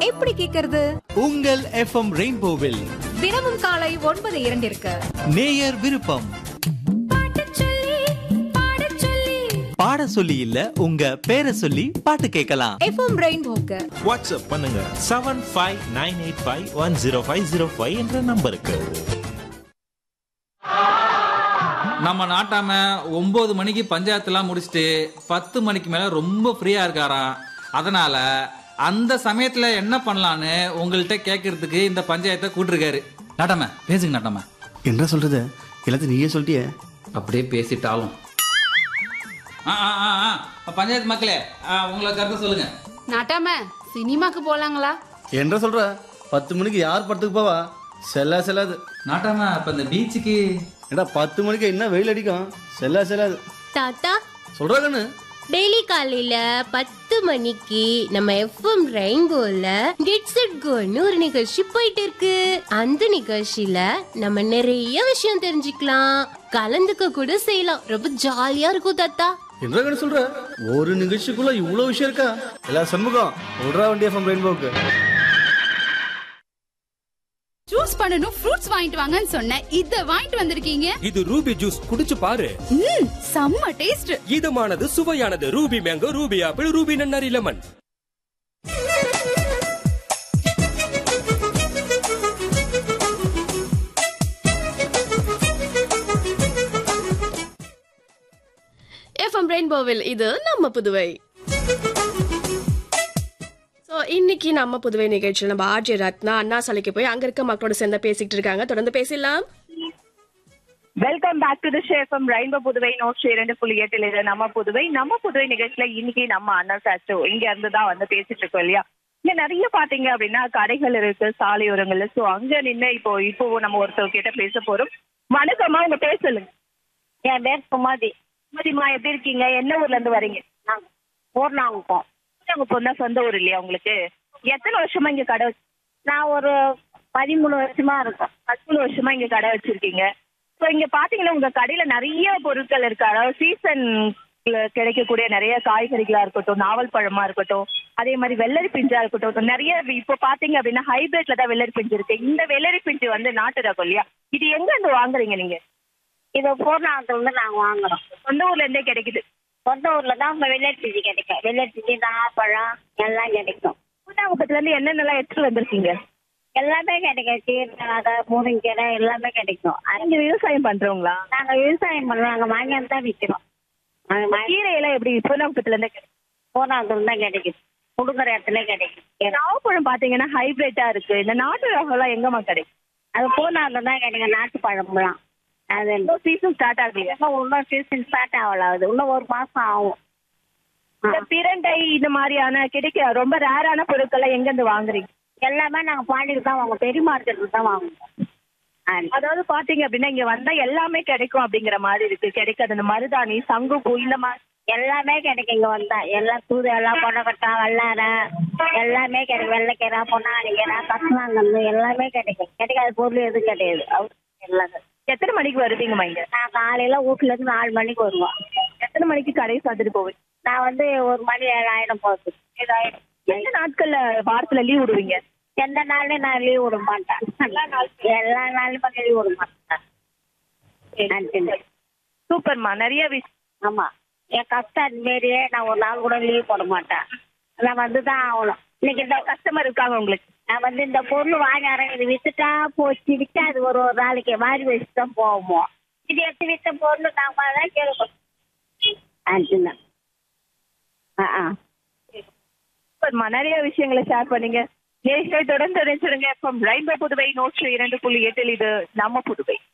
எப்படி கேக்குறது உங்கள் எஃப்எம் ரெயின்போவில் தினமும் காலை ஒன்பது இரண்டிற்கு நேயர் விருப்பம் பாட சொல்லி இல்ல உங்க பேரை சொல்லி பாட்டு கேட்கலாம் எஃப்எம் ரெயின்போக்கு வாட்ஸ்அப் பண்ணுங்க seven five nine eight five one zero five zero five என்ற நம்பருக்கு நம்ம நாட்டாம ஒன்பது மணிக்கு பஞ்சாயத்துலாம் முடிச்சுட்டு பத்து மணிக்கு மேல ரொம்ப ஃப்ரீயா இருக்காராம் அதனால அந்த சமயத்துல என்ன பண்ணலான்னு உங்கள்கிட்ட கேட்கறதுக்கு இந்த பஞ்சாயத்தை கூட்டிருக்காரு நாட்டாம பேசுங்க நாட்டாம என்ன சொல்றது எல்லாத்தையும் நீயே சொல்லிட்டியே அப்படியே பேசிட்டாலும் ஆ, ஆ, ஆ, ஆ. பஞ்சாயத்து மக்களே ஆ, உங்களை கருத்து சொல்லுங்க நாட்டாம சினிமாக்கு போலாங்களா என்ன சொல்ற பத்து மணிக்கு யார் படத்துக்கு போவா செல்லா செல்லாது நாட்டாம இப்ப இந்த பீச்சுக்கு ஏடா பத்து மணிக்கு என்ன வெயில் அடிக்கும் செல்லா செல்லாது தாத்தா சொல்றா கண்ணு டெய்லி காலையில பத்து மணிக்கு நம்ம எஃப்எம் ரெயின்போல கெட்ஸ் இட் கோன்னு ஒரு நிகழ்ச்சி போயிட்டு இருக்கு அந்த நிகழ்ச்சியில நம்ம நிறைய விஷயம் தெரிஞ்சுக்கலாம் கலந்துக்க கூட செய்யலாம் ரொம்ப ஜாலியா இருக்கும் தாத்தா என்ன கண்ணு சொல்ற ஒரு நிகழ்ச்சிக்குள்ள இவ்வளவு விஷயம் இருக்கா எல்லா சண்முகம் விடுறா வண்டி எஃப்எம் ரெயின்போக்கு ஜூஸ் பண்ணனும் ஃப்ரூட்ஸ் வாங்கிட்டு வாங்கன்னு சொன்னேன் இத வாங்கிட்டு வந்திருக்கீங்க இது ரூபி ஜூஸ் குடிச்சு பாரு ம் செம்ம டேஸ்ட் இதமானது சுவையானது Ruby mango Ruby apple Ruby நன்னாரி லெமன் எஃப்எம் ரெயின்போவில் இது நம்ம புதுவை ஸோ இன்னைக்கு நம்ம புதுவை நிகழ்ச்சியில் நம்ம ஆர்ஜே ரத்னா அண்ணா சாலைக்கு போய் அங்க இருக்க மக்களோட சேர்ந்து பேசிக்கிட்டு இருக்காங்க தொடர்ந்து பேசலாம் வெல்கம் பேக் டு தி ஷேஃபம் ரெயின்போ புதுவை நோட்ஸ் இரண்டு புள்ளி எட்டில் இது நம்ம புதுவை நம்ம புதுவை நிகழ்ச்சியில இன்னைக்கு நம்ம அண்ணா சாஸ்டோ இங்க இருந்து தான் வந்து பேசிட்டு இருக்கோம் இல்லையா இங்க நிறைய பாத்தீங்க அப்படின்னா கடைகள் இருக்கு சாலையோரங்கள்ல சோ அங்க நின்று இப்போ இப்போ நம்ம ஒருத்தர் கிட்ட பேச போறோம் வணக்கம்மா உங்க பேர் சொல்லுங்க என் பேர் சுமதி சுமதிமா எப்படி இருக்கீங்க என்ன ஊர்ல இருந்து வரீங்க ஊர்னாங்குப்போம் ஊர்னாங்குப்பம் தான் சொந்த ஊர் இல்லையா உங்களுக்கு எத்தனை வருஷமா இங்க கடை வச்சு நான் ஒரு பதிமூணு வருஷமா இருக்கேன் பதிமூணு வருஷமா இங்க கடை வச்சிருக்கீங்க ஸோ இங்க பாத்தீங்கன்னா உங்க கடையில நிறைய பொருட்கள் இருக்கு அதாவது சீசன் கிடைக்கக்கூடிய நிறைய காய்கறிகளா இருக்கட்டும் நாவல் பழமா இருக்கட்டும் அதே மாதிரி வெள்ளரி பிஞ்சா இருக்கட்டும் நிறைய இப்போ பாத்தீங்க அப்படின்னா ஹைபிரிட்ல தான் வெள்ளரி பிஞ்சு இருக்கு இந்த வெள்ளரி பிஞ்சு வந்து நாட்டு ரகம் இல்லையா இது எங்க இருந்து வாங்குறீங்க நீங்க இது பூர்ணாவத்துல இருந்து நாங்க வாங்குறோம் சொந்த ஊர்ல இருந்தே கிடைக்குது சொந்த ஊர்ல தான் இப்ப வெள்ளரி பிஞ்சு கிடைக்கும் வெள்ளரி பிஞ்சு நாப்பழம் எல்லாம் கிடைக்கும் பூனாங்குப்பத்துல இருந்து என்னென்னலாம் எடுத்துட்டு வந்திருக்கீங்க எல்லாமே கிடைக்கும் கீரை முருங்கீரை எல்லாமே கிடைக்கும் நீங்க விவசாயம் பண்றவங்களா நாங்க விவசாயம் பண்றோம் நாங்க வாங்கி வந்து தான் விற்கிறோம் கீரையெல்லாம் எப்படி பூனாங்குப்பத்துல இருந்து கிடைக்கும் பூர்ணாவத்துல தான் கிடைக்குது கொடுக்குற இடத்துல கிடைக்கும் கீரை. நாவப்பழம் பாத்தீங்கன்னா ஹைபிரிட்டா இருக்கு இந்த நாட்டு ரகம் எல்லாம் எங்கம்மா கிடைக்கும் அது பூர்ணாவத்துல தான் கிடைக்கும் நாட்டு பழம்லாம் அது சீசன் ஸ்டார்ட் ஆகலையா இன்னும் இன்னும் சீசன் ஸ்டார்ட் ஆகல அது இன்னும் ஒரு மாசம் ஆகும் இந்த பிரண்டை இந்த மாதிரியான கிடைக்க ரொம்ப ரேரான பொருட்கள் எங்க இருந்து வாங்குறீங்க எல்லாமே நாங்க பாண்டிக்கு தான் வாங்குவோம் பெரிய மார்க்கெட்டுக்கு தான் வாங்குவோம் அதாவது பாத்தீங்க அப்படின்னா இங்க வந்தா எல்லாமே கிடைக்கும் அப்படிங்கிற மாதிரி இருக்கு கிடைக்காது இந்த மருதாணி சங்குப்பூ இந்த மாதிரி எல்லாமே கிடைக்கும் இங்க வந்தா எல்லாம் தூது எல்லாம் கொண்டக்கட்டா வல்லார எல்லாமே கிடைக்கும் வெள்ளைக்கீரை பொன்னாங்கண்ணீரை கசனாங்கன்று எல்லாமே கிடைக்கும் கிடைக்காத பொருள் எதுவும் கிடையாது அவ்வளவு எல்லாமே எத்தனை மணிக்கு வருவீங்கம்மா இங்க நான் காலையில வீட்டுல இருந்து நாலு மணிக்கு வருவோம் எத்தனை மணிக்கு கடை சாத்திட்டு போவீங்க நான் வந்து ஒரு மணி ஏழாயிரம் போகுது ஏழாயிரம் எந்த நாட்கள்ல வாரத்துல லீவ் விடுவீங்க எந்த நாளும் நான் லீவ் விட மாட்டேன் எல்லா நாளும் எல்லா நாளும் லீவ் விட மாட்டேன் சூப்பர்மா நிறைய விஷயம் ஆமா என் கஷ்டம் அது மாரியே நான் ஒரு நாள் கூட லீவ் போட மாட்டேன் நான் வந்து தான் ஆகணும் இன்னைக்கு இந்த கஸ்டமர் இருக்காங்க உங்களுக்கு நான் வந்து இந்த பொருள் வாங்குறேன் இது வித்துட்டா போச்சு வித்தா அது ஒரு ஒரு நாளைக்கு வாரி வச்சு தான் போவோம் இது எடுத்து வித்த பொருள் நாம தான் கேட்கணும் அதுதான் ஆ ஆ சூப்பர்மா நிறைய விஷயங்களை ஷேர் பண்ணீங்க நேர்களை தொடர்ந்து நினைச்சிருங்க எஃப்எம் ரெயின்போ புதுவை நூற்று இரண்டு புள்ளி எட்டில் இது நம்ம புதுவை